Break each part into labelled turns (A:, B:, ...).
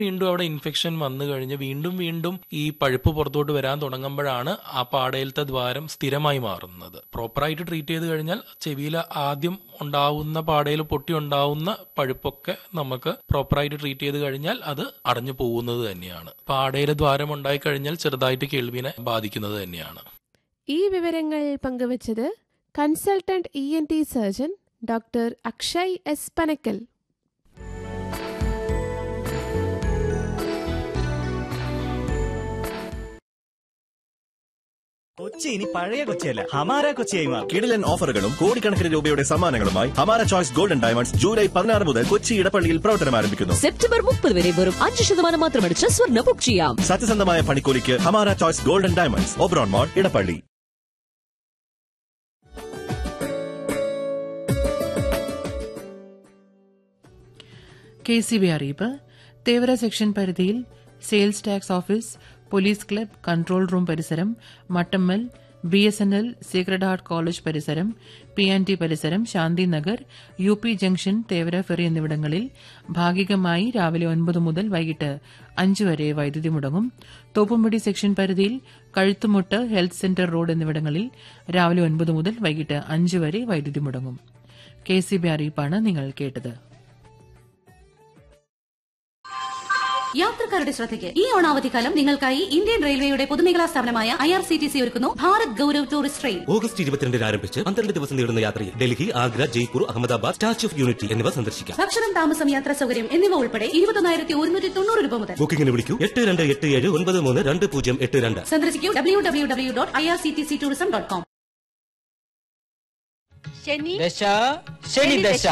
A: വീണ്ടും അവിടെ ഇൻഫെക്ഷൻ വന്നു കഴിഞ്ഞ് വീണ്ടും വീണ്ടും ഈ പഴുപ്പ് പുറത്തോട്ട് വരാൻ തുടങ്ങുമ്പോഴാണ് ആ പാടയിലത്തെ ദ്വാരം സ്ഥിരമായി മാറുന്നത് പ്രോപ്പറായിട്ട് ട്രീറ്റ് ചെയ്ത് കഴിഞ്ഞാൽ ചെവിയിൽ ആദ്യം ഉണ്ടാവുന്ന പാടയിൽ പൊട്ടി ഉണ്ടാവുന്ന പഴുപ്പൊക്കെ നമുക്ക് പ്രോപ്പറായിട്ട് ട്രീറ്റ് ചെയ്ത് കഴിഞ്ഞാൽ അത് അടഞ്ഞു പോകുന്നത് തന്നെയാണ് പാടയിൽ ദ്വാരം ഉണ്ടായി കഴിഞ്ഞാൽ ചെറുതായിട്ട് കേൾവിനെ ബാധിക്കുന്നത് തന്നെയാണ്
B: ഈ വിവരങ്ങൾ പങ്കുവച്ചത് consultant E N T surgeon doctor Akshay S Panakkal
C: Kochi ഇനി പഴയ കൊച്ചിയല്ല ഹമാര കൊച്ചിയായി മാറും
D: കിടിലൻ ഓഫറുകളും കോടിക്കണക്കിന് രൂപയുടെ സമ്മാനങ്ങളുമായി ഹമാര ചോയ്സ് ഗോൾഡൻ ഡയമണ്ട്സ് ജൂലൈ പതിനാറ് മുതൽ കൊച്ചി ഇടപ്പള്ളിയിൽ പ്രവർത്തനം ആരംഭിക്കുന്നു
E: സെപ്റ്റംബർ മുപ്പത് വരെ വെറും അഞ്ച് ശതമാനം മാത്രമടിച്ച് സ്വർണ്ണ ബുക്ക് ചെയ്യാം
D: സത്യസന്ധമായ പണിക്കൂലിക്ക് Hamara choice golden diamonds Oberon mall Edappally
F: K C B അറിയിപ്പ് തേവര സെക്ഷൻ പരിധിയിൽ sales tax office police club control room പരിസരം Mattammal B S N L sacred heart college പരിസരം പി ആൻഡ് ടി പരിസരം Shanthinagar U P junction Thevara ferry എന്നിവിടങ്ങളിൽ ഭാഗികമായി രാവിലെ ഒൻപത് മുതൽ വൈകിട്ട് അഞ്ച് വരെ വൈദ്യുതി മുടങ്ങും തോപ്പുംപടി സെക്ഷൻ പരിധിയിൽ കഴുത്തുമുട്ട് ഹെൽത്ത് സെന്റർ റോഡ് എന്നിവിടങ്ങളിൽ രാവിലെ ഒൻപത് മുതൽ വൈകിട്ട് അഞ്ച് വരെ വൈദ്യുതി മുടങ്ങും കെ സി ബി അറിയിപ്പാണ് നിങ്ങൾ കേട്ടത്
G: യാത്രക്കാരുടെ ശ്രദ്ധയ്ക്ക് ഈ ഓണാവധിക്കാലം നിങ്ങൾക്കായി ഇന്ത്യൻ റെയിൽവേയുടെ പൊതുമേഖലാ സ്ഥാപനമായ I R C T C ഒരുക്കുന്നു Bharat Gaurav tourist train
H: August ഇരുപത്തിരണ്ടിന് ആരംഭിച്ച് പന്ത്രണ്ട് ദിവസം നീളുന്ന യാത്രയിൽ Delhi Agra Jaipur Ahmedabad statue of unity എന്നിവ സന്ദർശിക്കാം
G: ഭക്ഷണം താമസം യാത്രാ സൗകര്യം എന്നിവ ഉൾപ്പെടെ ഇരുപത്തൊന്നായിരത്തി ഒരുന്നൂറ്റി തൊണ്ണൂറ് രൂപ മുതൽ
H: ബുക്കിംഗിന് വിളിക്കൂ എട്ട് രണ്ട് എട്ട് ഏഴ് ഒൻപത് മൂന്ന് രണ്ട് പൂജ്യം എട്ട് രണ്ട്
G: സന്ദർശിക്കൂ W W W dot I R C T C tourism dot com
I: ശനി
J: ദശ ശനി ദശ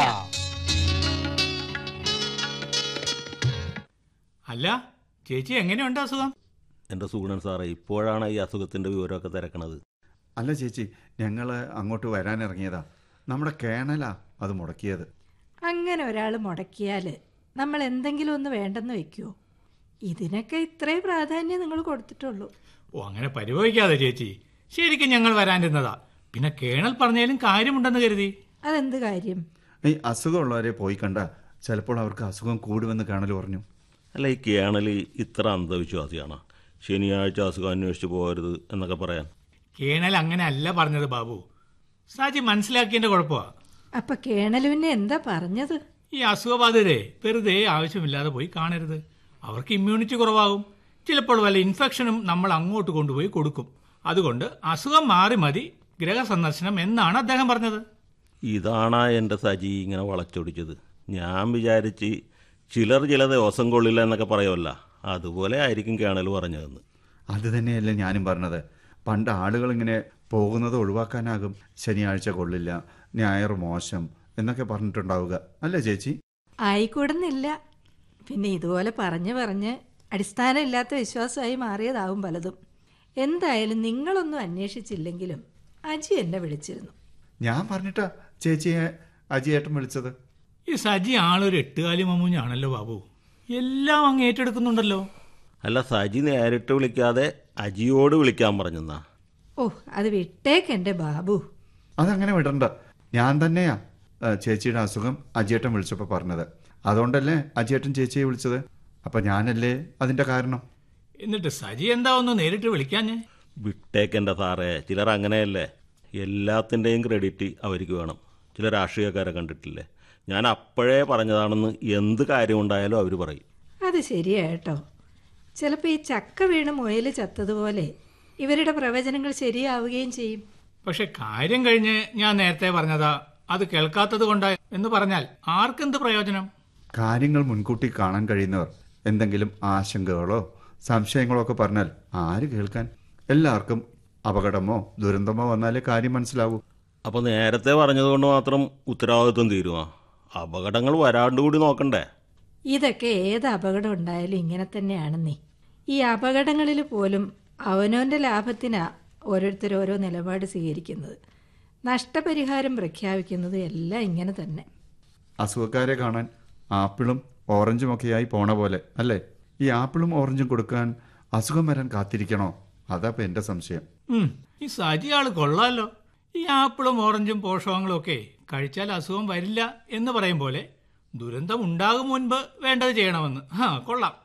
K: അല്ല ചേച്ചി എങ്ങനെയുണ്ട് അസുഖം
L: എൻ്റെ സുഗുണൻ സാറേ ഇപ്പോഴാണ് ഈ അസുഖത്തിൻ്റെ വിവരമൊക്കെ തിരക്കണത്
M: അല്ല ചേച്ചി ഞങ്ങൾ അങ്ങോട്ട് വരാനിറങ്ങിയതാ നമ്മുടെ കേണലാ അത് മുടക്കിയത്
I: അങ്ങനെ ഒരാൾ മുടക്കിയാൽ നമ്മൾ എന്തെങ്കിലും ഒന്ന് വേണ്ടെന്ന് വെക്കുമോ ഇതിനൊക്കെ ഇത്രേ പ്രാധാന്യം നിങ്ങൾ കൊടുത്തിട്ടുള്ളൂ
K: ഓ അങ്ങനെ പരിഭവിക്കാതെ ചേച്ചി ശരിക്കും ഞങ്ങൾ വരാനിരുന്നതാ പിന്നെ കേണൽ പറഞ്ഞാലും കാര്യമുണ്ടെന്ന് കരുതി
I: അതെന്ത് കാര്യം
M: ഈ അസുഖമുള്ളവരെ പോയി കണ്ട ചിലപ്പോൾ അവർക്ക് അസുഖം കൂടുമെന്ന് കേണൽ പറഞ്ഞു
L: അല്ല ഈ കേണലി ഇത്ര അന്ധവിശ്വാസിയാണ് ശനിയാഴ്ച അസുഖം അന്വേഷിച്ച് പോകരുത് എന്നൊക്കെ പറയാൻ
K: കേണൽ അങ്ങനെ അല്ല പറഞ്ഞത് ബാബു സാജി മനസ്സിലാക്കിയതിന്റെ കുഴപ്പമാ
I: അപ്പൊ കേണലുവിനെ എന്താ പറഞ്ഞത്
K: ഈ അസുഖബാധിതരെ വെറുതെ ആവശ്യമില്ലാതെ പോയി കാണരുത് അവർക്ക് ഇമ്മ്യൂണിറ്റി കുറവാകും ചിലപ്പോൾ വല്ല ഇൻഫെക്ഷനും നമ്മൾ അങ്ങോട്ട് കൊണ്ടുപോയി കൊടുക്കും അതുകൊണ്ട് അസുഖം മാറി മതി ഗ്രഹസന്ദർശനം എന്നാണ് അദ്ദേഹം പറഞ്ഞത്
L: ഇതാണ് എൻ്റെ സജി ഇങ്ങനെ വളച്ചൊടിച്ചത് ഞാൻ വിചാരിച്ച് ചിലർ ചില ദിവസം കൊള്ളില്ല എന്നൊക്കെ പറയുമല്ല അതുപോലെ ആയിരിക്കും കേണൽ പറഞ്ഞതെന്ന്
M: അത് തന്നെയല്ലേ ഞാനും പറഞ്ഞത് പണ്ട് ആളുകൾ ഇങ്ങനെ പോകുന്നത് ഒഴിവാക്കാനാകും ശനിയാഴ്ച കൊള്ളില്ല ഞായർ മോശം എന്നൊക്കെ പറഞ്ഞിട്ടുണ്ടാവുക അല്ലേ ചേച്ചി
I: ആയിക്കൂടുന്നില്ല പിന്നെ ഇതുപോലെ പറഞ്ഞ് പറഞ്ഞ് അടിസ്ഥാനമില്ലാത്ത വിശ്വാസമായി മാറിയതാവും പലതും എന്തായാലും നിങ്ങളൊന്നും അന്വേഷിച്ചില്ലെങ്കിലും അജി എന്നെ വിളിച്ചിരുന്നു
M: ഞാൻ പറഞ്ഞിട്ടാ ചേച്ചിയെ അജിയേട്ടൻ വിളിച്ചത്
K: ഈ സജി ആളൊരു എട്ടുകാലി മമ്മൂഞ്ഞാണല്ലോ ബാബു എല്ലാം അങ്ങ് ഏറ്റെടുക്കുന്നുണ്ടല്ലോ
L: അല്ല സജി നേരിട്ട് വിളിക്കാതെ അജിയോട് വിളിക്കാൻ പറഞ്ഞെന്നാ
I: ഓ അത് വിട്ടേക്ക് എൻ്റെ ബാബു
M: അതങ്ങനെ വിടണ്ട ഞാൻ തന്നെയാ ആ, ചേച്ചിയുടെ അസുഖം അജിയേട്ടൻ വിളിച്ചപ്പോൾ പറഞ്ഞത് അതുകൊണ്ടല്ലേ അജിയേട്ടൻ ചേച്ചിയെ വിളിച്ചത് അപ്പൊ ഞാനല്ലേ അതിന്റെ കാരണം
K: എന്നിട്ട് സജി എന്താ ഒന്ന് നേരിട്ട് വിളിക്കാഞ്ഞേ
L: വിട്ടേക്കെൻ്റെ സാറേ ചിലർ അങ്ങനെയല്ലേ എല്ലാത്തിൻ്റെയും ക്രെഡിറ്റ് അവർക്ക് വേണം ചില രാഷ്ട്രീയക്കാരെ കണ്ടിട്ടില്ലേ ഞാൻ അപ്പോഴേ പറഞ്ഞതാണെന്ന് എന്ത് കാര്യമുണ്ടായാലും അവർ പറയും
I: അത് ശരിയാ കേട്ടോ ചിലപ്പോൾ ഈ ചക്ക വീണ് മുയൽ ചത്തതുപോലെ ഇവരുടെ പ്രവചനങ്ങൾ ശരിയാവുകയും ചെയ്യും
K: പക്ഷെ കാര്യം കഴിഞ്ഞ് ഞാൻ നേരത്തെ പറഞ്ഞതാ അത് കേൾക്കാത്തത് കൊണ്ടാ എന്ന് പറഞ്ഞാൽ ആർക്കെന്ത് പ്രയോജനം
M: കാര്യങ്ങൾ മുൻകൂട്ടി കാണാൻ കഴിയുന്നവർ എന്തെങ്കിലും ആശങ്കകളോ സംശയങ്ങളോ ഒക്കെ പറഞ്ഞാൽ ആര് കേൾക്കാൻ എല്ലാവർക്കും അപകടമോ ദുരന്തമോ വന്നാലേ കാര്യം മനസ്സിലാവൂ
L: അപ്പോൾ നേരത്തെ പറഞ്ഞതുകൊണ്ട് മാത്രം ഉത്തരവാദിത്വം തീരുമാ അപകടങ്ങൾ വരാണ്ട് കൂടി നോക്കണ്ടേ
I: ഇതൊക്കെ ഏത് അപകടം ഉണ്ടായാലും ഇങ്ങനെ തന്നെയാണെന്നേ ഈ അപകടങ്ങളിൽ പോലും അവനവൻ്റെ ലാഭത്തിനാ ഓരോരുത്തർ ഓരോ നിലപാട് സ്വീകരിക്കുന്നത് നഷ്ടപരിഹാരം പ്രഖ്യാപിക്കുന്നത് എല്ലാം ഇങ്ങനെ തന്നെ
M: അസുഖക്കാരെ കാണാൻ ആപ്പിളും ഓറഞ്ചും ഒക്കെയായി പോണ പോലെ അല്ലേ ഈ ആപ്പിളും ഓറഞ്ചും കൊടുക്കാൻ അസുഖം വരാൻ കാത്തിരിക്കണോ അതാ ഇപ്പൊ എന്റെ സംശയം
K: ഉം, ഈ സജി ആള് കൊള്ളാലോ ഈ ആപ്പിളും ഓറഞ്ചും പോഷകങ്ങളും ഒക്കെ കഴിച്ചാൽ അസുഖം വരില്ല എന്ന് പറയും പോലെ ദുരന്തം ഉണ്ടാകും മുൻപ് വേണ്ടത് ചെയ്യണമെന്ന് ആ കൊള്ളാം